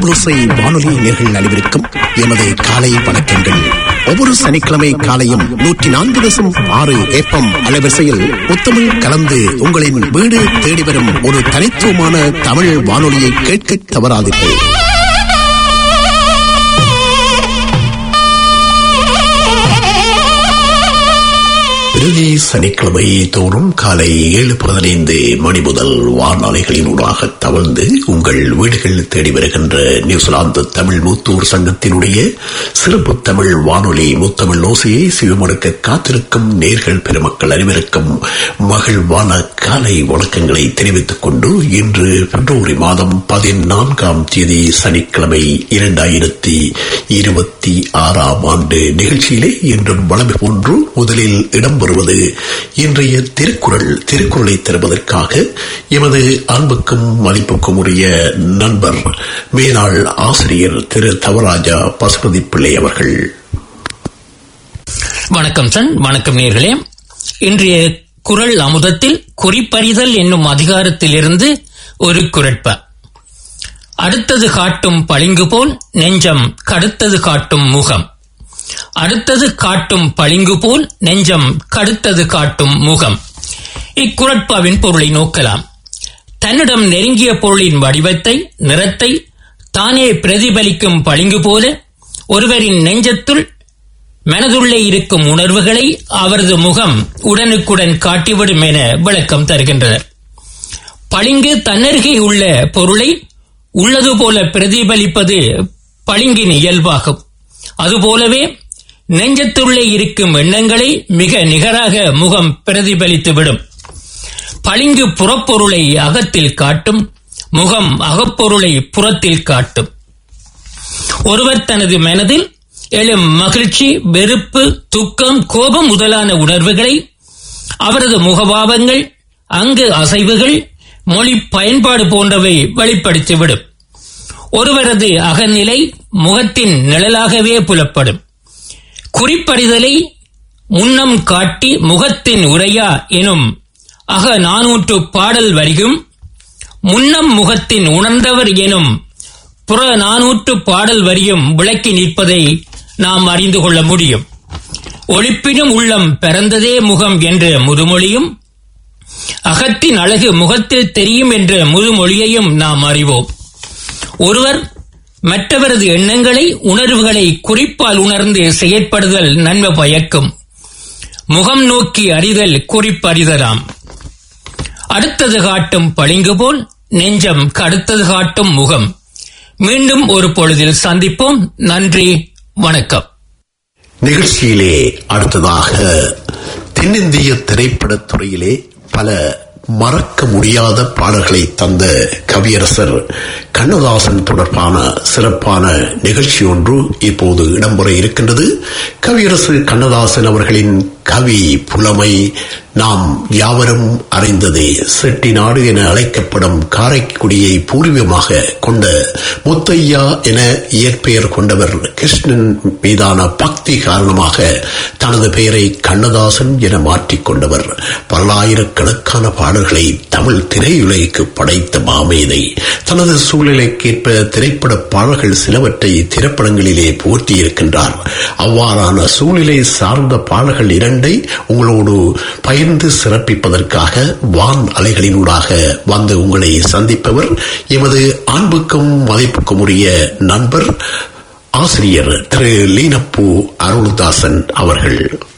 கடலோசை வானொலி நேர்கள் அனைவருக்கும் எமது காலை வணக்கங்கள் ஒவ்வொரு சனிக்கிழமை காலையும் நூற்றி நான்கு தசம் ஆறு ஏப்பம் அலைவரிசையில் முத்தமிழ் கலந்து உங்களின் வீடு தேடி வரும் ஒரு தனித்துவமான தமிழ் வானொலியை கேட்க தவறாதீர்கள் பிரதி சனிக்கிழமை தோறும் காலை ஏழு பதினைந்து மணி முதல் வானொலிகளினூடாக தவழ்ந்து உங்கள் வீடுகள் தேடி வருகின்ற நியூசிலாந்து தமிழ் மூத்தூர் சங்கத்தினுடைய சிறப்பு தமிழ் வானொலி முத்தமிழ் ஓசையை சிவமடுக்க காத்திருக்கும் நேர்கள் பெருமக்கள் அனைவருக்கும் மகிழ்வான காலை வணக்கங்களை தெரிவித்துக் கொண்டு இன்று பிப்ரவரி மாதம் பதினான்காம் தேதி சனிக்கிழமை இரண்டாயிரத்தி இருபத்தி ஆறாம் ஆண்டு நிகழ்ச்சியிலே இன்றும் வளமை போன்று முதலில் இடம்பெறுவது இன்றைய திருக்குறள் திருக்குறளை தருவதற்காக எமது அன்புக்கும் மதிப்புக்கும் உரிய நண்பர் மேலாள் ஆசிரியர் திரு தவராஜா பசுபதி பிள்ளை அவர்கள் வணக்கம் சன் வணக்கம் நேர்களே இன்றைய குரல் அமுதத்தில் குறிப்பறிதல் என்னும் அதிகாரத்திலிருந்து ஒரு குரட்ப அடுத்தது காட்டும் பளிங்கு போல் நெஞ்சம் கடுத்தது காட்டும் முகம் அடுத்தது காட்டும் பளிங்கு போல் நெஞ்சம் கடுத்தது காட்டும் முகம் இக்குரட்பாவின் பொருளை நோக்கலாம் தன்னிடம் நெருங்கிய பொருளின் வடிவத்தை நிறத்தை தானே பிரதிபலிக்கும் பளிங்கு போல ஒருவரின் நெஞ்சத்துள் மனதுள்ளே இருக்கும் உணர்வுகளை அவரது முகம் உடனுக்குடன் காட்டிவிடும் என விளக்கம் தருகின்றனர் பளிங்கு தன்னருகே உள்ள பொருளை உள்ளது போல பிரதிபலிப்பது பளிங்கின் இயல்பாகும் அதுபோலவே நெஞ்சத்துள்ளே இருக்கும் எண்ணங்களை மிக நிகராக முகம் பிரதிபலித்துவிடும் பளிங்கு புறப்பொருளை அகத்தில் காட்டும் முகம் அகப்பொருளை புறத்தில் காட்டும் ஒருவர் தனது மனதில் எழும் மகிழ்ச்சி வெறுப்பு துக்கம் கோபம் முதலான உணர்வுகளை அவரது முகபாவங்கள் அங்கு அசைவுகள் மொழி பயன்பாடு போன்றவை வெளிப்படுத்திவிடும் ஒருவரது அகநிலை முகத்தின் நிழலாகவே புலப்படும் குறிப்பறிதலை முன்னம் காட்டி முகத்தின் உரையா எனும் அக நானூற்று பாடல் வரியும் முன்னம் முகத்தின் உணர்ந்தவர் எனும் புற நானூற்று பாடல் வரியும் விளக்கி நிற்பதை நாம் அறிந்து கொள்ள முடியும் ஒழிப்பினும் உள்ளம் பிறந்ததே முகம் என்ற முதுமொழியும் அகத்தின் அழகு முகத்தில் தெரியும் என்ற முதுமொழியையும் நாம் அறிவோம் ஒருவர் மற்றவரது எண்ணங்களை உணர்வுகளை குறிப்பால் உணர்ந்து செயற்படுதல் நன்மை பயக்கும் முகம் நோக்கி அறிதல் குறிப்பறிதலாம் அடுத்தது காட்டும் பளிங்கு போல் நெஞ்சம் கடுத்தது காட்டும் முகம் மீண்டும் ஒரு பொழுதில் சந்திப்போம் நன்றி வணக்கம் நிகழ்ச்சியிலே அடுத்ததாக தென்னிந்திய திரைப்படத் துறையிலே பல மறக்க முடியாத பாடல்களை தந்த கவியரசர் கண்ணதாசன் தொடர்பான சிறப்பான நிகழ்ச்சி ஒன்று இப்போது இடம்பெற இருக்கின்றது கவியரசு கண்ணதாசன் அவர்களின் கவி புலமை நாம் யாவரும் அறிந்ததே செட்டிநாடு என அழைக்கப்படும் காரைக்குடியை பூர்வீகமாக கொண்ட முத்தையா என இயற்பெயர் கொண்டவர் கிருஷ்ணன் மீதான பக்தி காரணமாக தனது பெயரை கண்ணதாசன் என மாற்றிக்கொண்டவர் பல்லாயிரக்கணக்கான பாடல்களை தமிழ் திரையுலகிற்கு படைத்த மாமேதை தனது சூழ்நிலைக்கேற்ப திரைப்பட பாடல்கள் சிலவற்றை திரைப்படங்களிலே போற்றியிருக்கின்றார் அவ்வாறான சூழ்நிலை சார்ந்த பாடல்கள் இரண்டை உங்களோடு பகிர்ந்து சிறப்பிப்பதற்காக வான் அலைகளினூடாக வந்து உங்களை சந்திப்பவர் எமது அன்புக்கும் மதிப்புக்கும் உரிய நண்பர் ஆசிரியர் திரு லீனப்பூ அருள்தாசன் அவர்கள்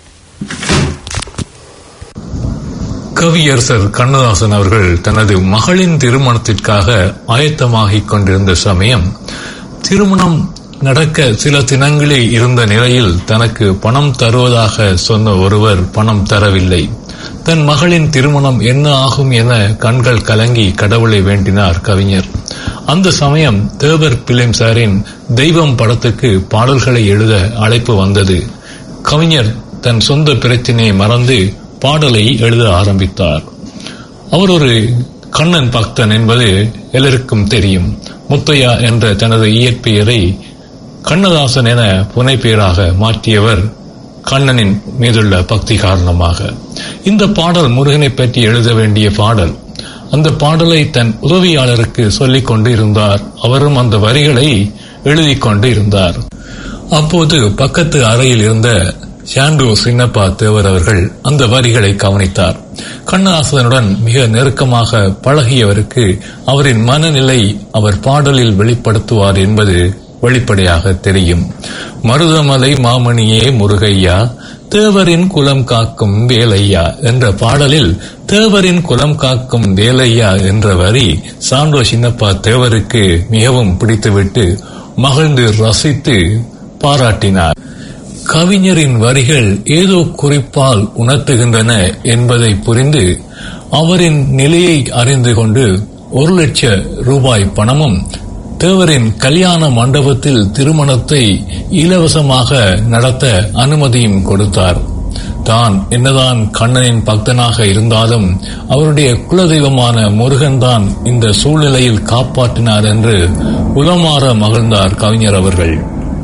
கவியரசர் கண்ணதாசன் அவர்கள் தனது மகளின் திருமணத்திற்காக ஆயத்தமாகிக் கொண்டிருந்த சமயம் திருமணம் நடக்க சில தினங்களே இருந்த நிலையில் தனக்கு பணம் தருவதாக சொன்ன ஒருவர் பணம் தரவில்லை தன் மகளின் திருமணம் என்ன ஆகும் என கண்கள் கலங்கி கடவுளை வேண்டினார் கவிஞர் அந்த சமயம் தேவர் பிலிம் சாரின் தெய்வம் படத்துக்கு பாடல்களை எழுத அழைப்பு வந்தது கவிஞர் தன் சொந்த பிரச்சினையை மறந்து பாடலை எழுத ஆரம்பித்தார் அவர் ஒரு கண்ணன் பக்தன் என்பது எல்லோருக்கும் தெரியும் முத்தையா என்ற தனது இயற்பெயரை கண்ணதாசன் என புனைப்பெயராக மாற்றியவர் கண்ணனின் மீதுள்ள பக்தி காரணமாக இந்த பாடல் முருகனை பற்றி எழுத வேண்டிய பாடல் அந்த பாடலை தன் உதவியாளருக்கு சொல்லிக் கொண்டு இருந்தார் அவரும் அந்த வரிகளை எழுதி கொண்டு இருந்தார் அப்போது பக்கத்து அறையில் இருந்த ஷாண்டோ சின்னப்பா தேவர் அவர்கள் அந்த வரிகளை கவனித்தார் கண்ணதாசனுடன் மிக நெருக்கமாக பழகியவருக்கு அவரின் மனநிலை அவர் பாடலில் வெளிப்படுத்துவார் என்பது வெளிப்படையாக தெரியும் மருதமலை மாமணியே முருகையா தேவரின் குலம் காக்கும் வேலையா என்ற பாடலில் தேவரின் குலம் காக்கும் வேலையா என்ற வரி சாண்டோ சின்னப்பா தேவருக்கு மிகவும் பிடித்துவிட்டு மகிழ்ந்து ரசித்து பாராட்டினார் கவிஞரின் வரிகள் ஏதோ குறிப்பால் உணர்த்துகின்றன என்பதை புரிந்து அவரின் நிலையை அறிந்து கொண்டு ஒரு லட்ச ரூபாய் பணமும் தேவரின் கல்யாண மண்டபத்தில் திருமணத்தை இலவசமாக நடத்த அனுமதியும் கொடுத்தார் தான் என்னதான் கண்ணனின் பக்தனாக இருந்தாலும் அவருடைய குலதெய்வமான முருகன் தான் இந்த சூழ்நிலையில் காப்பாற்றினார் என்று உளமாற மகிழ்ந்தார் கவிஞர் அவர்கள்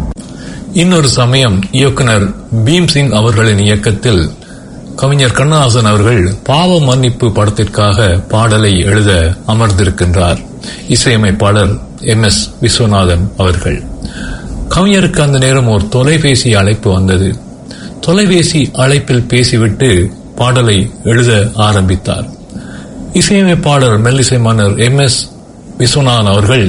இன்னொரு சமயம் இயக்குனர் பீம்சிங் அவர்களின் இயக்கத்தில் கவிஞர் கண்ணதாசன் அவர்கள் பாவ மன்னிப்பு படத்திற்காக பாடலை எழுத அமர்ந்திருக்கின்றார் இசையமைப்பாளர் எம் எஸ் விஸ்வநாதன் அவர்கள் கவிஞருக்கு அந்த நேரம் ஒரு தொலைபேசி அழைப்பு வந்தது தொலைபேசி அழைப்பில் பேசிவிட்டு பாடலை எழுத ஆரம்பித்தார் இசையமைப்பாளர் மெல்லிசை மன்னர் எம் எஸ் விஸ்வநாதன் அவர்கள்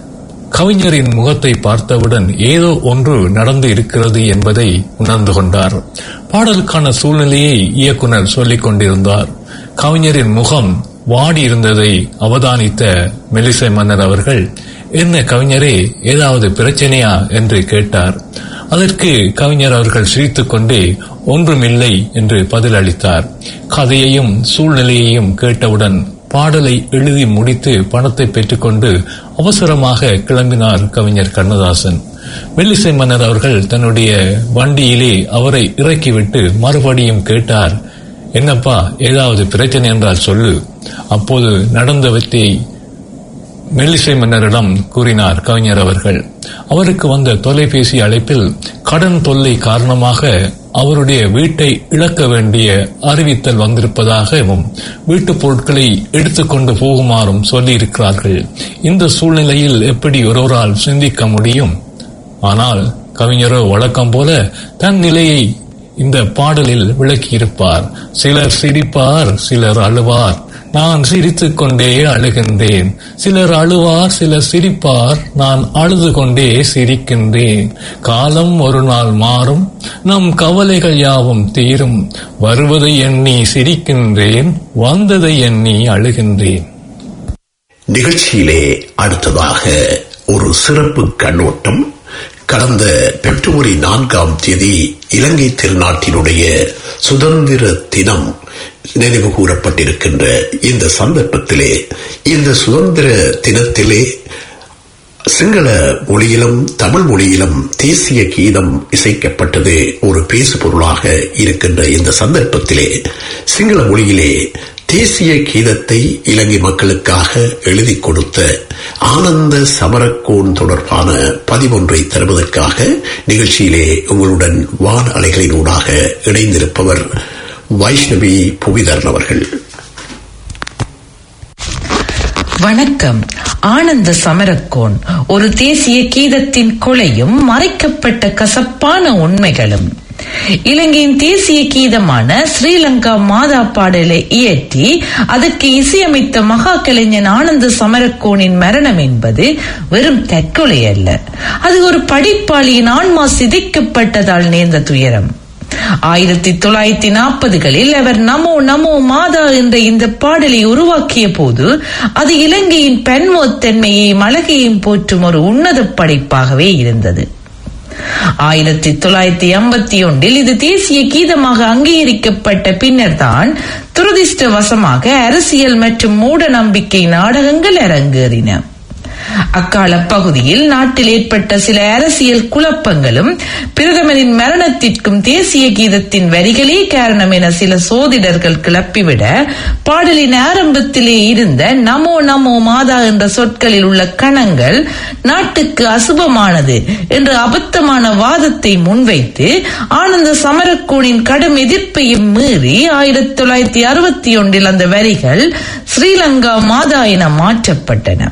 கவிஞரின் முகத்தை பார்த்தவுடன் ஏதோ ஒன்று நடந்து இருக்கிறது என்பதை உணர்ந்து கொண்டார் பாடலுக்கான சூழ்நிலையை இயக்குனர் சொல்லிக் கொண்டிருந்தார் கவிஞரின் முகம் வாடி இருந்ததை அவதானித்த மெலிசை மன்னர் அவர்கள் என்ன கவிஞரே ஏதாவது பிரச்சனையா என்று கேட்டார் அதற்கு கவிஞர் அவர்கள் சிரித்துக் கொண்டே ஒன்றுமில்லை என்று பதிலளித்தார் கதையையும் சூழ்நிலையையும் கேட்டவுடன் பாடலை எழுதி முடித்து பணத்தை பெற்றுக்கொண்டு அவசரமாக கிளம்பினார் கவிஞர் கண்ணதாசன் மெல்லிசை மன்னர் அவர்கள் தன்னுடைய வண்டியிலே அவரை இறக்கிவிட்டு மறுபடியும் கேட்டார் என்னப்பா ஏதாவது பிரச்சனை என்றால் சொல்லு அப்போது நடந்தவற்றை மெல்லிசை மன்னரிடம் கூறினார் கவிஞர் அவர்கள் அவருக்கு வந்த தொலைபேசி அழைப்பில் கடன் தொல்லை காரணமாக அவருடைய வீட்டை இழக்க வேண்டிய அறிவித்தல் வந்திருப்பதாகவும் வீட்டுப் பொருட்களை எடுத்துக்கொண்டு போகுமாறும் சொல்லியிருக்கிறார்கள் இந்த சூழ்நிலையில் எப்படி ஒருவரால் சிந்திக்க முடியும் ஆனால் கவிஞரோ வழக்கம் போல தன் நிலையை இந்த பாடலில் விளக்கியிருப்பார் சிலர் சிரிப்பார் சிலர் அழுவார் நான் சிரித்துக் கொண்டே அழுகின்றேன் சிலர் அழுவார் சிலர் சிரிப்பார் நான் அழுது கொண்டே சிரிக்கின்றேன் காலம் ஒரு நாள் மாறும் நம் கவலைகள் யாவும் தீரும் வருவதை எண்ணி சிரிக்கின்றேன் வந்ததை எண்ணி அழுகின்றேன் நிகழ்ச்சியிலே அடுத்ததாக ஒரு சிறப்பு கண்ணோட்டம் கடந்த பிப்ரவரி நான்காம் தேதி இலங்கை திருநாட்டினுடைய சுதந்திர தினம் நினைவு கூறப்பட்டிருக்கின்ற இந்த சந்தர்ப்பத்திலே இந்த சுதந்திர தினத்திலே சிங்கள மொழியிலும் தமிழ் மொழியிலும் தேசிய கீதம் இசைக்கப்பட்டது ஒரு பேசு பொருளாக இருக்கின்ற இந்த சந்தர்ப்பத்திலே சிங்கள மொழியிலே தேசிய கீதத்தை இலங்கை மக்களுக்காக எழுதி கொடுத்த ஆனந்த சமரக்கோன் தொடர்பான பதிவொன்றை தருவதற்காக நிகழ்ச்சியிலே உங்களுடன் வான் அலைகளினூடாக இணைந்திருப்பவர் வைஷ்ணவி புவிதரன் அவர்கள் வணக்கம் ஆனந்த சமரக்கோன் ஒரு தேசிய கீதத்தின் கொலையும் மறைக்கப்பட்ட கசப்பான உண்மைகளும் இலங்கையின் தேசிய கீதமான ஸ்ரீலங்கா மாதா பாடலை இயற்றி அதற்கு இசையமைத்த மகா கலைஞன் ஆனந்த சமரக்கோனின் மரணம் என்பது வெறும் தற்கொலை அல்ல அது ஒரு படிப்பாளியின் ஆன்மா சிதைக்கப்பட்டதால் நேர்ந்த துயரம் ஆயிரத்தி தொள்ளாயிரத்தி நாற்பதுகளில் அவர் நமோ நமோ மாதா என்ற இந்த பாடலை உருவாக்கிய போது அது இலங்கையின் பெண்மோத்தன்மையையும் அழகையும் போற்றும் ஒரு உன்னத படைப்பாகவே இருந்தது ஆயிரத்தி தொள்ளாயிரத்தி எண்பத்தி ஒன்றில் இது தேசிய கீதமாக அங்கீகரிக்கப்பட்ட பின்னர் தான் துரதிருஷ்டவசமாக அரசியல் மற்றும் மூட நம்பிக்கை நாடகங்கள் அரங்கேறின அக்கால பகுதியில் நாட்டில் ஏற்பட்ட சில அரசியல் குழப்பங்களும் பிரதமரின் மரணத்திற்கும் தேசிய கீதத்தின் வரிகளே காரணம் என சில சோதிடர்கள் கிளப்பிவிட பாடலின் ஆரம்பத்திலே இருந்த நமோ நமோ மாதா என்ற சொற்களில் உள்ள கணங்கள் நாட்டுக்கு அசுபமானது என்ற அபத்தமான வாதத்தை முன்வைத்து ஆனந்த சமரக்கோணின் கடும் எதிர்ப்பையும் மீறி ஆயிரத்தி தொள்ளாயிரத்தி அறுபத்தி ஒன்றில் அந்த வரிகள் ஸ்ரீலங்கா மாதா என மாற்றப்பட்டன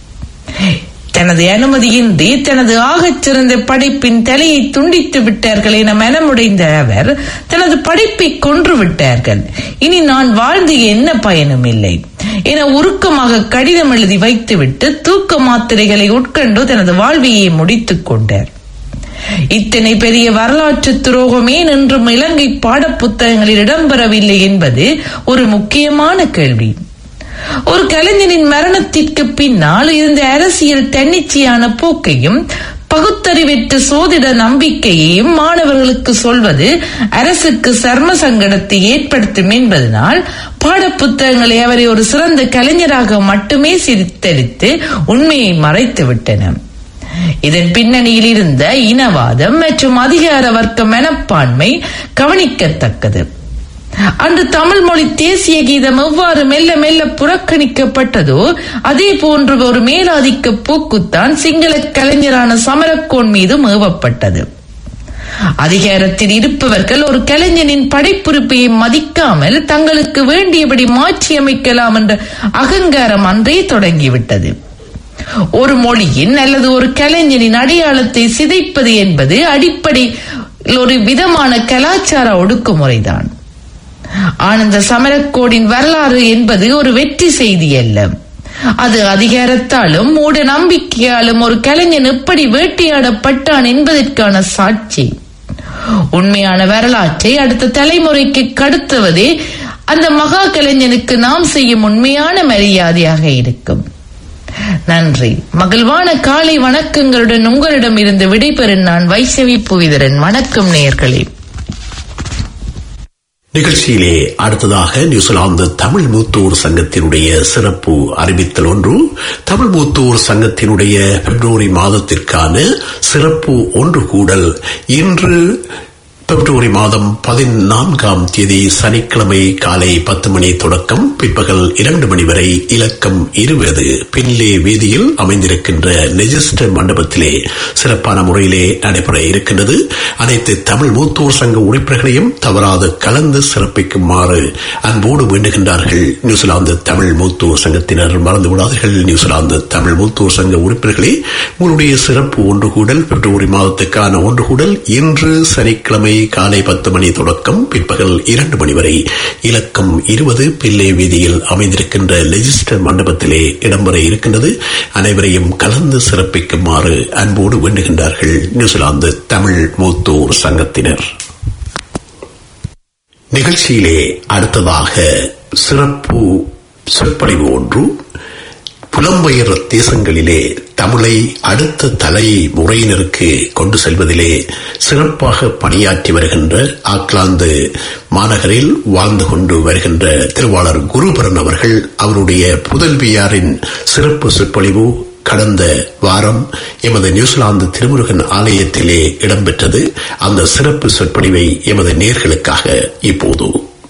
தனது அனுமதியின்றி தனது ஆகச் சிறந்த படைப்பின் தலையை துண்டித்து விட்டார்கள் என மனமுடைந்த அவர் தனது படைப்பை கொன்று விட்டார்கள் இனி நான் வாழ்ந்து என்ன பயனும் இல்லை என உருக்கமாக கடிதம் எழுதி வைத்துவிட்டு தூக்க மாத்திரைகளை உட்கொண்டு தனது வாழ்வையை முடித்துக் கொண்டார் இத்தனை பெரிய வரலாற்று துரோகம் ஏன் என்றும் இலங்கை பாடப்புத்தகங்களில் இடம்பெறவில்லை என்பது ஒரு முக்கியமான கேள்வி ஒரு கலைஞனின் மரணத்திற்கு பின்னால் இருந்த அரசியல் தன்னிச்சையான போக்கையும் பகுத்தறிவற்ற சோதிட நம்பிக்கையையும் மாணவர்களுக்கு சொல்வது அரசுக்கு சர்ம சங்கடத்தை ஏற்படுத்தும் என்பதனால் பாடப்புத்தகங்களை அவரை ஒரு சிறந்த கலைஞராக மட்டுமே சித்தரித்து உண்மையை மறைத்துவிட்டன இதன் பின்னணியில் இருந்த இனவாதம் மற்றும் அதிகார வர்க்க மனப்பான்மை கவனிக்கத்தக்கது அன்று தமிழ் மொழி தேசிய கீதம் எவ்வாறு மெல்ல மெல்ல புறக்கணிக்கப்பட்டதோ அதே போன்ற ஒரு மேலாதிக்க போக்குத்தான் சிங்கள கலைஞரான சமரக்கோன் மீது ஏவப்பட்டது அதிகாரத்தில் இருப்பவர்கள் ஒரு கலைஞனின் படைப்புறுப்பையை மதிக்காமல் தங்களுக்கு வேண்டியபடி மாற்றியமைக்கலாம் என்ற அகங்காரம் அன்றே தொடங்கிவிட்டது ஒரு மொழியின் அல்லது ஒரு கலைஞனின் அடையாளத்தை சிதைப்பது என்பது அடிப்படை ஒரு விதமான கலாச்சார ஒடுக்குமுறைதான் ஆனந்த சமரக்கோடின் வரலாறு என்பது ஒரு வெற்றி செய்தி அல்ல அது அதிகாரத்தாலும் மூட நம்பிக்கையாலும் ஒரு கலைஞன் எப்படி வேட்டையாடப்பட்டான் என்பதற்கான சாட்சி உண்மையான வரலாற்றை அடுத்த தலைமுறைக்கு கடத்துவதே அந்த மகா கலைஞனுக்கு நாம் செய்யும் உண்மையான மரியாதையாக இருக்கும் நன்றி மகிழ்வான காலை வணக்கங்களுடன் உங்களிடம் இருந்து விடைபெறும் நான் வைஷ்ணவி புவிதரன் வணக்கம் நேயர்களே நிகழ்ச்சியிலே அடுத்ததாக நியூசிலாந்து தமிழ் மூத்தோர் சங்கத்தினுடைய சிறப்பு அறிவித்தல் ஒன்று தமிழ் மூத்தோர் சங்கத்தினுடைய பிப்ரவரி மாதத்திற்கான சிறப்பு ஒன்று கூடல் இன்று பிப்ரவரி மாதம் பதினான்காம் தேதி சனிக்கிழமை காலை பத்து மணி தொடக்கம் பிற்பகல் இரண்டு மணி வரை இலக்கம் இருபது பின்லே வீதியில் அமைந்திருக்கின்ற ரெஜிஸ்டர் மண்டபத்திலே சிறப்பான முறையிலே நடைபெற இருக்கின்றது அனைத்து தமிழ் மூத்தோர் சங்க உறுப்பினர்களையும் தவறாது கலந்து சிறப்பிக்குமாறு அன்போடு வேண்டுகின்றார்கள் நியூசிலாந்து தமிழ் மூத்தோர் சங்கத்தினர் மறந்து விடாதீர்கள் நியூசிலாந்து தமிழ் மூத்தோர் சங்க உறுப்பினர்களே உங்களுடைய சிறப்பு ஒன்று கூடல் பிப்ரவரி மாதத்துக்கான ஒன்று கூடல் இன்று சனிக்கிழமை காலை பத்து மணி தொடக்கம் பிற்பகல் இரண்டு மணி வரை இலக்கம் இருபது பிள்ளை வீதியில் அமைந்திருக்கின்ற லெஜிஸ்டர் மண்டபத்திலே இடம்பெற இருக்கின்றது அனைவரையும் கலந்து சிறப்பிக்குமாறு அன்போடு வேண்டுகின்றார்கள் நியூசிலாந்து தமிழ் மூத்தோர் சங்கத்தினர் நிகழ்ச்சியிலே அடுத்ததாக சிறப்பு சொற்பொழிவு ஒன்று புலம்பெயர் தேசங்களிலே தமிழை அடுத்த தலை முறையினருக்கு கொண்டு செல்வதிலே சிறப்பாக பணியாற்றி வருகின்ற ஆக்லாந்து மாநகரில் வாழ்ந்து கொண்டு வருகின்ற திருவாளர் குருபரன் அவர்கள் அவருடைய புதல்வியாரின் சிறப்பு சொற்பொழிவு கடந்த வாரம் எமது நியூசிலாந்து திருமுருகன் ஆலயத்திலே இடம்பெற்றது அந்த சிறப்பு சொற்பொழிவை எமது நேர்களுக்காக இப்போது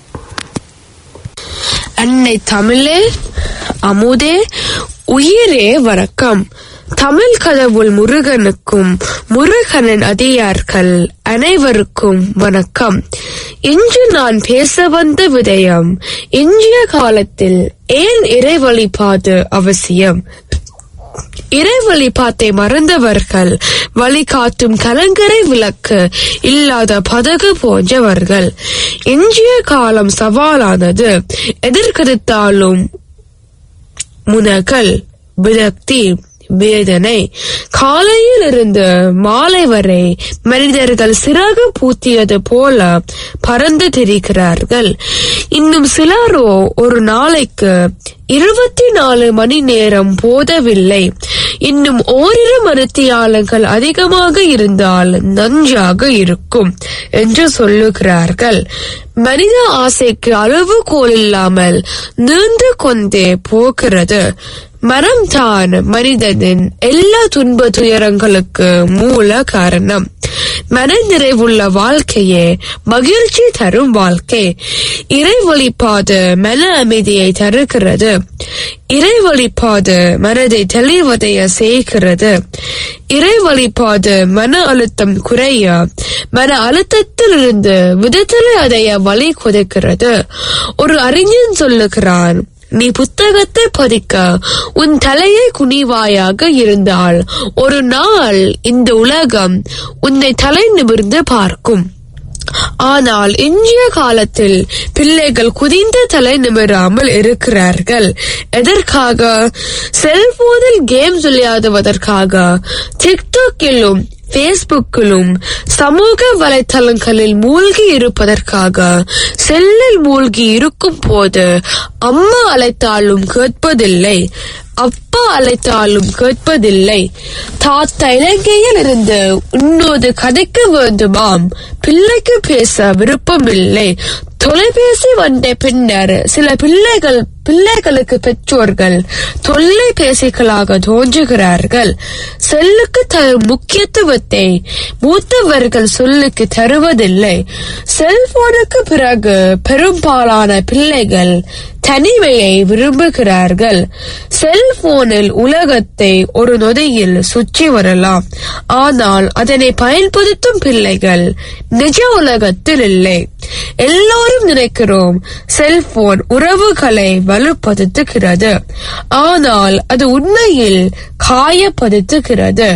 அன்னை தமிழே அமுதே உயிரே வணக்கம் தமிழ் கடவுள் முருகனுக்கும் முருகனின் அதிகார்கள் அனைவருக்கும் வணக்கம் இன்று நான் பேச வந்த விடயம் இன்றைய காலத்தில் ஏன் இறை வழிபாடு அவசியம் இறை வழிபாட்டை மறந்தவர்கள் வழிகாட்டும் கலங்கரை விளக்கு இல்லாத பதகு போன்றவர்கள் இன்றைய காலம் சவாலானது எதிர்கருத்தாலும் முனகல் விரக்தி வேதனை காலையில் இருந்து மாலை வரை மனிதர்கள் சிறகு பூத்தியது போல பறந்து திரிகிறார்கள் இன்னும் சிலரோ ஒரு நாளைக்கு இருபத்தி நாலு மணி நேரம் போதவில்லை இன்னும் ஓரிரு மருத்தியாளர்கள் அதிகமாக இருந்தால் நன்றாக இருக்கும் என்று சொல்லுகிறார்கள் மனித ஆசைக்கு அளவுகோல் இல்லாமல் நின்று கொண்டே போகிறது மரம் தான் மனிதனின் எல்லா துன்ப துயரங்களுக்கு மூல காரணம் மன நிறைவுள்ள வாழ்க்கையே மகிழ்ச்சி தரும் வாழ்க்கை இறை வழிபாடு மன அமைதியை தருகிறது இறை வழிபாடு மனதை தெளிவடைய செய்கிறது இறை வழிபாடு மன அழுத்தம் குறைய மன அழுத்தத்திலிருந்து விடுதலை அடைய வழி கொடுக்கிறது ஒரு அறிஞன் சொல்லுகிறான் நீ புத்தகத்தை படிக்க உன் தலையை குனிவாயாக இருந்தால் ஒரு நாள் இந்த உலகம் உன்னை தலை நிமிர்ந்து பார்க்கும் ஆனால் இன்றைய காலத்தில் பிள்ளைகள் குதிந்த தலை நிமிராமல் இருக்கிறார்கள் எதற்காக செல்போனில் கேம் விளையாடுவதற்காக டிக்டாக்கிலும் பேஸ்புக்கிலும் சமூக வலைத்தளங்களில் மூழ்கி இருப்பதற்காக செல்லில் மூழ்கி இருக்கும் போது அம்மா அழைத்தாலும் கேட்பதில்லை அப்பா அழைத்தாலும் கேட்பதில்லை தாத்தா இலங்கையில் இருந்து உன்னோடு கதைக்க வேண்டுமாம் பிள்ளைக்கு பேச விருப்பமில்லை தொலைபேசி வந்த பின்னர் சில பிள்ளைகள் பிள்ளைகளுக்கு பெற்றோர்கள் தொல்லைபேசிகளாக தோன்றுகிறார்கள் செல்லுக்கு தரும் முக்கியத்துவத்தை மூத்தவர்கள் சொல்லுக்கு தருவதில்லை செல்போனுக்கு பிறகு பெரும்பாலான பிள்ளைகள் தனிமையை விரும்புகிறார்கள் செல்போனில் உலகத்தை ஒரு நொடியில் சுற்றி வரலாம் ஆனால் அதனை பயன்படுத்தும் பிள்ளைகள் நிஜ உலகத்தில் இல்லை எல்லோரும் நினைக்கிறோம் செல்போன் உறவுகளை வலுப்படுத்துகிறது ஆனால் அது உண்மையில் காயப்படுத்துகிறது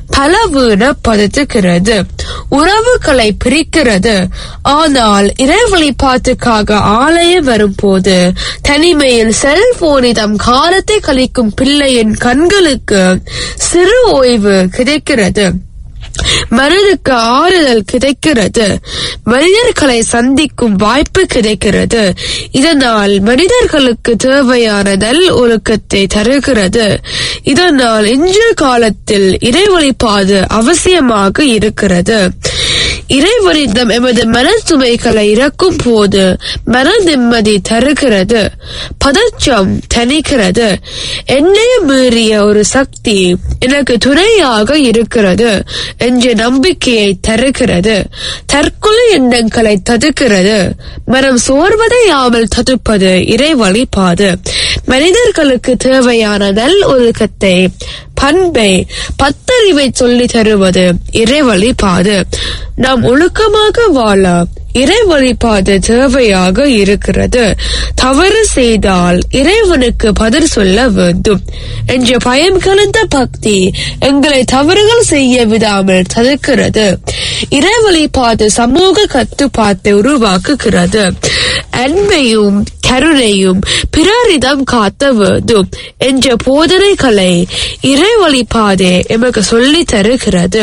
பலவீனப்படுத்துகிறது உறவுகளை பிரிக்கிறது ஆனால் இறைவழிபாட்டுக்காக ஆலயம் வரும்போது தனிமையில் செல்போனிடம் காலத்தை கழிக்கும் பிள்ளையின் கண்களுக்கு சிறு ஓய்வு கிடைக்கிறது மனதுக்கு ஆறுதல் கிடைக்கிறது மனிதர்களை சந்திக்கும் வாய்ப்பு கிடைக்கிறது இதனால் மனிதர்களுக்கு தேவையான நல் ஒழுக்கத்தை தருகிறது இதனால் இன்றைய காலத்தில் இறை வழிபாடு அவசியமாக இருக்கிறது இறைவனிடம் எமது மன சுமைகளை இறக்கும் போது மன நிம்மதி தருகிறது பதற்றம் தணிக்கிறது என்னைய மீறிய ஒரு சக்தி எனக்கு துணையாக இருக்கிறது என்ற நம்பிக்கையை தருகிறது தற்கொலை எண்ணங்களை தடுக்கிறது மனம் சோர்வதையாமல் தடுப்பது இறை வழிபாடு மனிதர்களுக்கு தேவையான நல் ஒழுக்கத்தை பண்பை பத்தறிவை சொல்லி தருவது இறை வழிபாடு நாம் ஒழுக்கமாக வாழ இறை வழிபாடு தேவையாக இருக்கிறது தவறு செய்தால் இறைவனுக்கு பதில் சொல்ல வேண்டும் என்ற பயம் கலந்த பக்தி எங்களை தவறுகள் செய்ய விடாமல் தடுக்கிறது இறை வழிபாடு சமூக கட்டுப்பாட்டை உருவாக்குகிறது அன்பையும் கருணையும் பிறரிடம் காத்த வேண்டும் என்ற போதனைகளை இறை வழிபாடு எமக்கு சொல்லி தருகிறது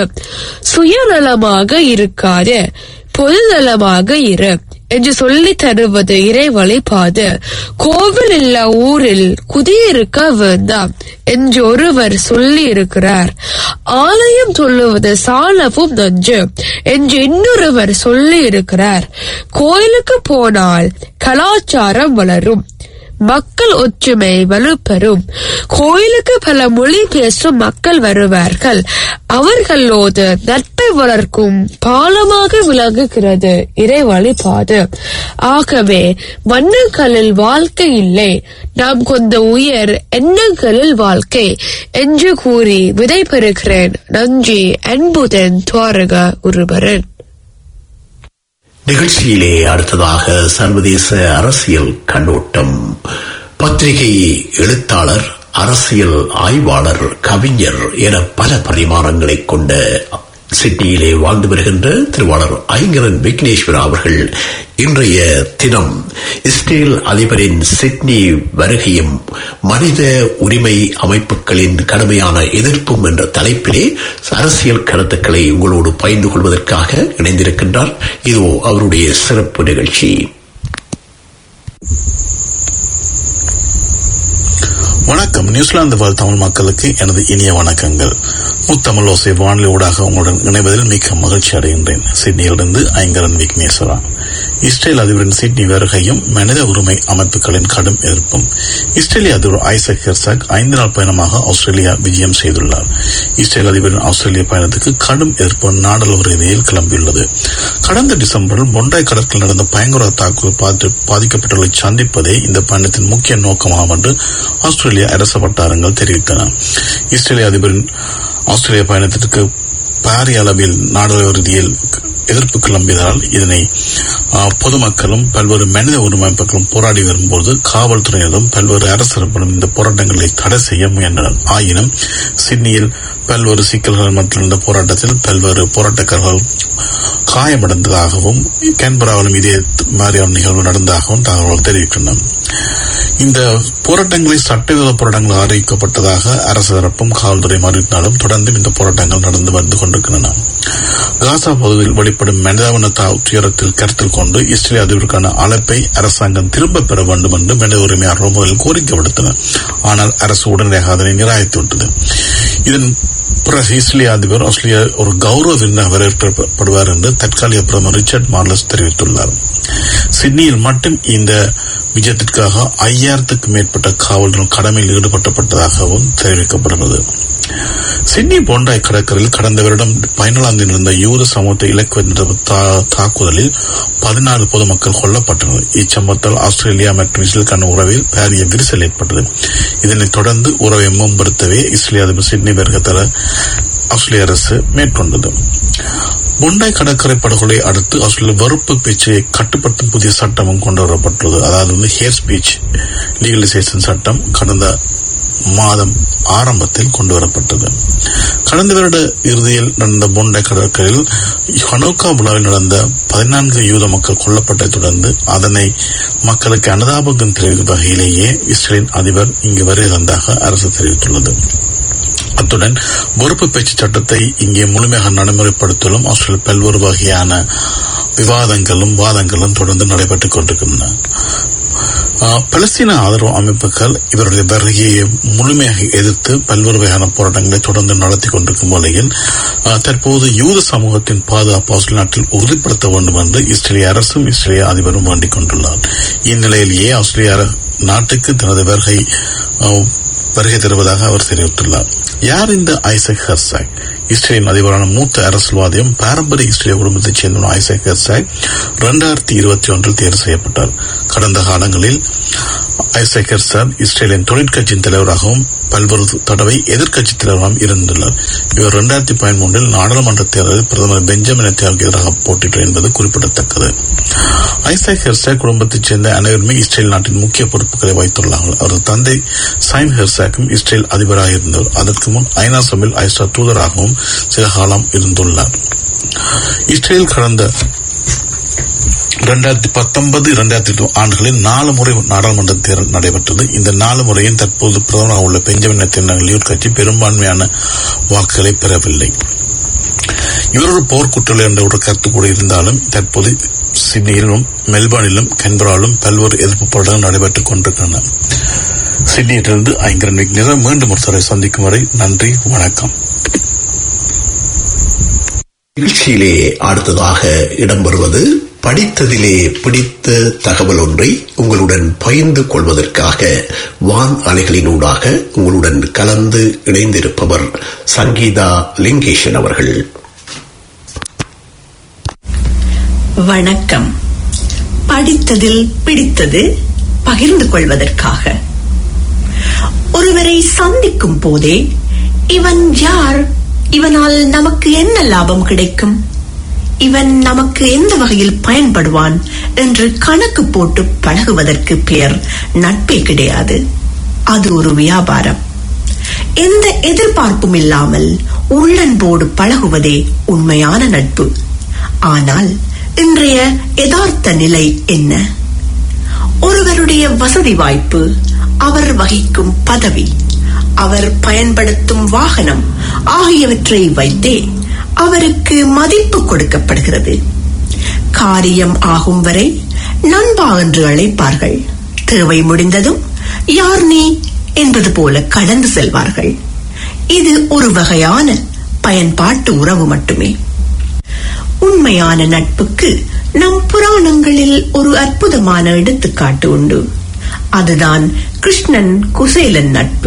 சுயநலமாக இருக்காது பொதுநலமாக இரு என்று சொல்லி தருவது இறை வழிபாடு கோவில் இல்ல ஊரில் குடியிருக்க வேண்டாம் என்று ஒருவர் சொல்லி இருக்கிறார் ஆலயம் சொல்லுவது சாலவும் நன்று என்று இன்னொருவர் சொல்லி இருக்கிறார் கோயிலுக்கு போனால் கலாச்சாரம் வளரும் மக்கள் ஒற்றுமை வலுப்பெறும் கோயிலுக்கு பல மொழி பேசும் மக்கள் வருவார்கள் அவர்களோடு நட்பை வளர்க்கும் பாலமாக விளங்குகிறது இறை வழிபாடு ஆகவே மண்ணுகளில் வாழ்க்கை இல்லை நாம் கொண்ட உயர் எண்ணங்களில் வாழ்க்கை என்று கூறி விடை பெறுகிறேன் நன்றி அன்புடன் துவாரக ஒருவரன் நிகழ்ச்சியிலே அடுத்ததாக சர்வதேச அரசியல் கண்ணோட்டம் பத்திரிகை எழுத்தாளர் அரசியல் ஆய்வாளர் கவிஞர் என பல பரிமாணங்களை கொண்ட சிட்னியிலே வாழ்ந்து வருகின்ற திருவாளர் ஐங்கரன் விக்னேஸ்வரா அவர்கள் இன்றைய தினம் இஸ்ரேல் அதிபரின் சிட்னி வருகையும் மனித உரிமை அமைப்புகளின் கடுமையான எதிர்ப்பும் என்ற தலைப்பிலே அரசியல் கருத்துக்களை உங்களோடு பகிர்ந்து கொள்வதற்காக இணைந்திருக்கின்றார் இதோ அவருடைய சிறப்பு நிகழ்ச்சி வணக்கம் நியூசிலாந்து வாழ் தமிழ் மக்களுக்கு எனது இனிய வணக்கங்கள் முத்தமிழ் ஓசை வானொலி ஊடாக உங்களுடன் இணைவதில் மிக்க மகிழ்ச்சி அடைகின்றேன் சிட்னியிலிருந்து ஐங்கரன் விக்னேஸ்வரா இஸ்ரேல் அதிபரின் சிட்னி வருகையும் மனித உரிமை அமைப்புகளின் கடும் எதிர்ப்பும் இஸ்ரேலிய அதிபர் ஐசக் ஹெர்சாக் ஐந்து நாள் பயணமாக ஆஸ்திரேலியா விஜயம் செய்துள்ளார் இஸ்ரேல் அதிபரின் ஆஸ்திரேலிய பயணத்துக்கு கடும் எதிர்ப்பு நாடாளுமன்ற ரீதியில் கிளம்பியுள்ளது கடந்த டிசம்பரில் பொண்டாய் கடற்கரையில் நடந்த பயங்கர தாக்குதல் பாதி- பாதிக்கப்பட்டவர்களை சந்திப்பதே இந்த பயணத்தின் முக்கிய நோக்கமாகும் என்று ஆஸ்திரேலிய அரசு வட்டாரங்கள் தெரிவித்தன இஸ்ரேலிய அதிபரின் ஆஸ்திரேலிய பயணத்திற்கு பாரிய அளவில் நாடாளுமன்ற ரீதியில் எதிர்ப்பு கிளம்பியதால் இதனை ஆ, பொதுமக்களும் பல்வேறு மனித உரிமை அமைப்புகளும் போராடி வரும்போது காவல்துறையினரும் பல்வேறு அரசர்களும் இந்த போராட்டங்களை தடை செய்ய முயன்றனர் ஆயினும் சிட்னியில் பல்வேறு சிக்கல்கள் மற்றும் இந்த போராட்டத்தில் பல்வேறு போராட்டக்காரர்கள் காயமடைந்ததாகவும் கேன்பராவிலும் இதே மாதிரியான நிகழ்வு நடந்ததாகவும் தகவல்கள் தெரிவிக்கின்றன இந்த போராட்டங்களை சட்டவிரோத போராட்டங்கள் அறிவிக்கப்பட்டதாக அரசு தரப்பும் காவல்துறை அறிவித்தாலும் தொடர்ந்து இந்த போராட்டங்கள் நடந்து வந்து கொண்டிருக்கின்றன காசா பகுதியில் வெளிப்படும் மனிதாபன தா- துயரத்தில் கருத்தில் கொண்டு இஸ்ரேல் அதிபருக்கான அழைப்பை அரசாங்கம் திரும்ப பெற வேண்டும் என்று மனித உரிமையாளர்கள் முதலில் கோரிக்கை விடுத்தனர் ஆனால் அரசு உடனடியாக அதனை நிராகரித்துவிட்டது இதன் பிறகு இஸ்ரேலிய அதிபர் ஆஸ்திரேலியா ஒரு கௌரவ விருந்தாக வரவேற்கப்படுவார் என்று தற்காலிக பிரதமர் ரிச்சர்ட் மார்லஸ் தெரிவித்துள்ளார் சிட்னியில் மட்டும் இந்த விஜயத்திற்காக ஐயாயிரத்துக்கும் மேற்பட்ட காவலர்கள் கடமையில் ஈடுபட்டப்பட்டதாகவும் தெரிவிக்கப்படுகிறது சிட்னி போண்டாய் கடற்கரையில் கடந்த வருடம் பதினாலாம் தேதி நடந்த யூத சமூகத்தை இலக்கு வைத்த தா- தாக்குதலில் பதினாறு பொதுமக்கள் கொல்லப்பட்டனர் இச்சம்பவத்தால் ஆஸ்திரேலியா மற்றும் இஸ்ரேலுக்கான உறவில் பாரிய விரிசல் ஏற்பட்டது இதனைத் தொடர்ந்து உறவை மேம்படுத்தவே இஸ்ரேல் அதிபர் சிட்னி பெருகத்தர ஆஸ்திரேலிய அரசு மேற்கொண்டது முண்டாய் கடற்கரை படுகொலை அடுத்து ஆஸ்திரேலிய வெறுப்பு பேச்சை கட்டுப்படுத்தும் புதிய சட்டமும் கொண்டு வரப்பட்டுள்ளது அதாவது வந்து ஹேர் ஸ்பீச் லீகலைசேஷன் சட்டம் கடந்த மாதம் ஆரம்பத்தில் கொண்டு வரப்பட்டது கடந்த வருட இறுதியில் நடந்த பொண்டை கடற்கரையில் ஹனோக்கா விழாவில் நடந்த பதினான்கு யூத மக்கள் கொல்லப்பட்டதை தொடர்ந்து அதனை மக்களுக்கு அனுதாபகம் தெரிவிக்கும் வகையிலேயே இஸ்ரேலின் அதிபர் இங்கு வருகை தந்ததாக அரசு தெரிவித்துள்ளது அத்துடன் பொறுப்பு பேச்சு சட்டத்தை இங்கே முழுமையாக நடைமுறைப்படுத்தலும் ஆஸ்திரேலிய பல்வேறு வகையான விவாதங்களும் வாதங்களும் தொடர்ந்து நடைபெற்றுக் கொண்டிருக்கின்றன ஆஹ், பலஸ்தீன ஆதரவு அமைப்புகள் இவருடைய வருகையை முழுமையாக எதிர்த்து பல்வேறு வகையான போராட்டங்களை தொடர்ந்து நடத்தி கொண்டிருக்கும் வேளையில் ஆஹ், தற்போது யூத சமூகத்தின் பாதுகாப்பு ஆஸ்திரேலிய நாட்டில் உறுதிப்படுத்த வேண்டும் என்று இஸ்ரேலிய அரசும் இஸ்ரேலிய அதிபரும் வேண்டிக் கொண்டுள்ளார் இந்நிலையிலேயே ஆஸ்திரேலிய அர- நாட்டுக்கு தனது வருகை ஆஹ், வருகை தருவதாக அவர் தெரிவித்துள்ளார் யார் இந்த ஐசக் ஹெர்சாக் இஸ்ரேலின் அதிபரான மூத்த அரசியல்வாதியும் பாரம்பரிய இஸ்ரேலிய குடும்பத்தைச் சேர்ந்த ஐசக் ஹெர்சாக் இரண்டாயிரத்தி இருபத்தி ஒன்றில் தேர்வு செய்யப்பட்டார் கடந்த காலங்களில் ஐசக் ஹெர்சாக் இஸ்ரேலின் தொழிற்கட்சியின் தலைவராகவும் பல்வேறு தடவை எதிர்க்கட்சி தலைவராகவும் இருந்துள்ளார் இவர் இரண்டாயிரத்தி பதிமூன்றில் நாடாளுமன்ற தேர்தலில் பிரதமர் பெஞ்சமின் நெத்தன்யாவுக்கு எதிராக போட்டியிட்டார் என்பது குறிப்பிடத்தக்கது ஐசக் ஹெர்சாக் குடும்பத்தைச் சேர்ந்த அனைவருமே இஸ்ரேல் நாட்டின் முக்கிய பொறுப்புகளை வைத்துள்ளார்கள் அவரது தந்தை சைம் ஹெர்சாக்கும் இஸ்ரேல் அதிபராக இருந்தவர் அதற்கு முன் ஐநா சபையில் ஐஸ்ரா தூதராகவும் சில காலம் இருந்துள்ளார் இஸ்ரேல் கடந்த இரண்டாயிரத்தி பத்தொன்பது இரண்டாயிரத்தி இருபது ஆண்டுகளில் நாலு முறை நாடாளுமன்ற தேர்தல் நடைபெற்றது இந்த நாலு முறையும் தற்போது பிரதமராக உள்ள பெஞ்சமின் நெத்தன்யாகு லியூட் கட்சி பெரும்பான்மையான வாக்குகளை பெறவில்லை இவர் ஒரு போர்க்குற்றவாளி என்ற ஒரு கருத்து கூட இருந்தாலும் தற்போது சிட்னியிலும் மெல்பர்னிலும் கன்பராலும் பல்வேறு எதிர்ப்பு போராட்டங்கள் நடைபெற்றுக் கொண்டிருக்கின்றன சிட்னியிலிருந்து ஐங்கரன் விக்னேசன் மீண்டும் ஒரு தடவை சந்திக்கும் வரை நன்றி வணக்கம் நிகழ்ச்சியிலே அடுத்ததாக இடம்பெறுவது படித்ததிலே பிடித்த தகவல் ஒன்றை உங்களுடன் பகிர்ந்து கொள்வதற்காக வான் அலைகளினூடாக உங்களுடன் கலந்து இணைந்திருப்பவர் சங்கீதா லிங்கேஷன் அவர்கள் வணக்கம் படித்ததில் பிடித்தது பகிர்ந்து கொள்வதற்காக ஒருவரை சந்திக்கும் போதே இவன் யார் இவனால் நமக்கு என்ன லாபம் கிடைக்கும் இவன் நமக்கு எந்த வகையில் பயன்படுவான் என்று கணக்கு போட்டு பழகுவதற்கு பெயர் நட்பே கிடையாது அது ஒரு வியாபாரம் எந்த எதிர்பார்ப்பும் இல்லாமல் உள்ளன்போடு பழகுவதே உண்மையான நட்பு ஆனால் இன்றைய யதார்த்த நிலை என்ன ஒருவருடைய வசதி வாய்ப்பு அவர் வகிக்கும் பதவி அவர் பயன்படுத்தும் வாகனம் ஆகியவற்றை வைத்தே அவருக்கு மதிப்பு கொடுக்கப்படுகிறது காரியம் ஆகும் வரை நண்பா என்று அழைப்பார்கள் தேவை முடிந்ததும் யார் நீ என்பது போல கடந்து செல்வார்கள் இது ஒரு வகையான பயன்பாட்டு உறவு மட்டுமே உண்மையான நட்புக்கு நம் புராணங்களில் ஒரு அற்புதமான எடுத்துக்காட்டு உண்டு அதுதான் கிருஷ்ணன் குசேலன் நட்பு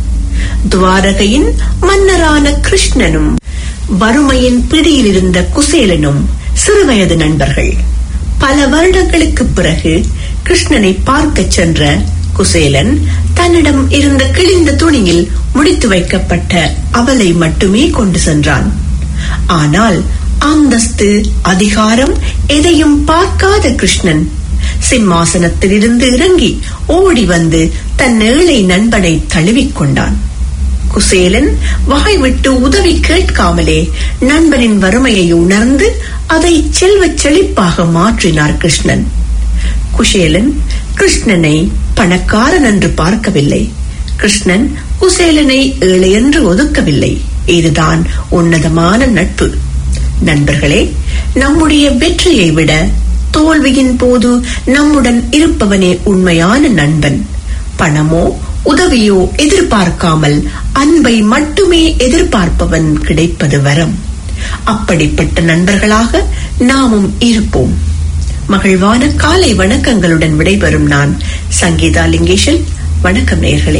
துவாரகையின் மன்னரான கிருஷ்ணனும் வறுமையின் பிடியில் இருந்த குசேலனும் சிறுவயது நண்பர்கள் பல வருடங்களுக்கு பிறகு கிருஷ்ணனை பார்க்கச் சென்ற குசேலன் தன்னிடம் இருந்த கிழிந்த துணியில் முடித்து வைக்கப்பட்ட அவலை மட்டுமே கொண்டு சென்றான் ஆனால் அந்தஸ்து அதிகாரம் எதையும் பார்க்காத கிருஷ்ணன் சிம்மாசனத்திலிருந்து இறங்கி ஓடி வந்து தன் ஏழை நண்பனை தழுவிக்கொண்டான் குசேலன் வாய் விட்டு உதவி கேட்காமலே நண்பனின் வறுமையை உணர்ந்து அதை செல்வச் செழிப்பாக மாற்றினார் கிருஷ்ணன் குசேலன் கிருஷ்ணனை பணக்காரன் என்று பார்க்கவில்லை கிருஷ்ணன் குசேலனை ஏழை என்று ஒதுக்கவில்லை இதுதான் உன்னதமான நட்பு நண்பர்களே நம்முடைய வெற்றியை விட தோல்வியின் போது நம்முடன் இருப்பவனே உண்மையான நண்பன் பணமோ உதவியோ எதிர்பார்க்காமல் அன்பை மட்டுமே எதிர்பார்ப்பவன் கிடைப்பது வரம் அப்படிப்பட்ட நண்பர்களாக நாமும் இருப்போம் மகிழ்வான காலை வணக்கங்களுடன் விடைபெறும் நான் சங்கீதா லிங்கேஷன் வணக்கம் நேர்களே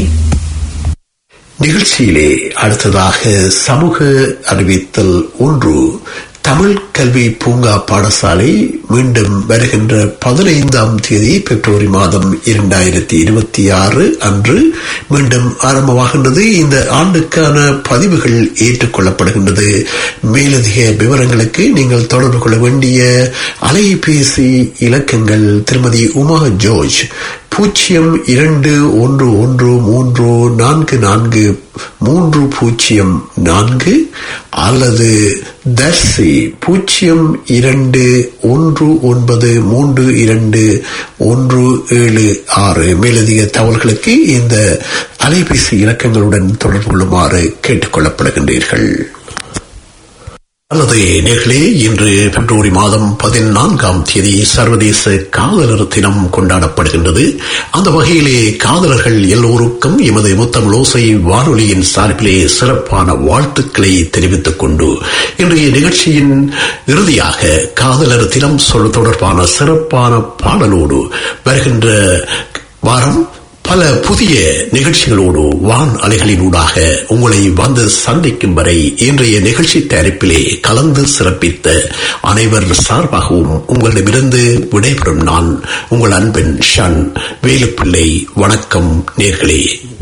நிகழ்ச்சியிலே அடுத்ததாக சமூக அறிவித்தல் ஒன்று தமிழ் கல்வி பூங்கா பாடசாலை மீண்டும் வருகின்ற பதினைந்தாம் தேதி பிப்ரவரி மாதம் இரண்டாயிரத்தி இருபத்தி ஆறு அன்று மீண்டும் ஆரம்பமாகின்றது இந்த ஆண்டுக்கான பதிவுகள் ஏற்றுக்கொள்ளப்படுகின்றது மேலதிக விவரங்களுக்கு நீங்கள் தொடர்பு கொள்ள வேண்டிய அலைபேசி இலக்கங்கள் திருமதி உமா ஜோர்ஜ் பூஜ்ஜியம் இரண்டு ஒன்று ஒன்று மூன்று நான்கு நான்கு மூன்று பூஜ்ஜியம் நான்கு அல்லது தர்சி பூஜ்ஜியம் இரண்டு ஒன்று ஒன்பது மூன்று இரண்டு ஒன்று ஏழு ஆறு மேலதிக தகவல்களுக்கு இந்த அலைபேசி இலக்கங்களுடன் தொடர்பு கொள்ளுமாறு கேட்டுக் கொள்ளப்படுகின்றீர்கள் அல்லது நேர்களே இன்று பிப்ரவரி மாதம் பதினான்காம் தேதி சர்வதேச காதலர் தினம் கொண்டாடப்படுகின்றது அந்த வகையிலே காதலர்கள் எல்லோருக்கும் எமது முத்தமிழோசை வானொலியின் சார்பிலே சிறப்பான வாழ்த்துக்களை தெரிவித்துக் கொண்டு இன்றைய நிகழ்ச்சியின் இறுதியாக காதலர் தினம் சொல் தொடர்பான சிறப்பான பாடலோடு வருகின்ற வாரம் பல புதிய நிகழ்ச்சிகளோடு வான் அலைகளினூடாக உங்களை வந்து சந்திக்கும் வரை இன்றைய நிகழ்ச்சி தயாரிப்பிலே கலந்து சிறப்பித்த அனைவர் சார்பாகவும் உங்களிடமிருந்து விடைபெறும் நான் உங்கள் அன்பின் ஷன் வேலுப்பிள்ளை வணக்கம் நேர்களே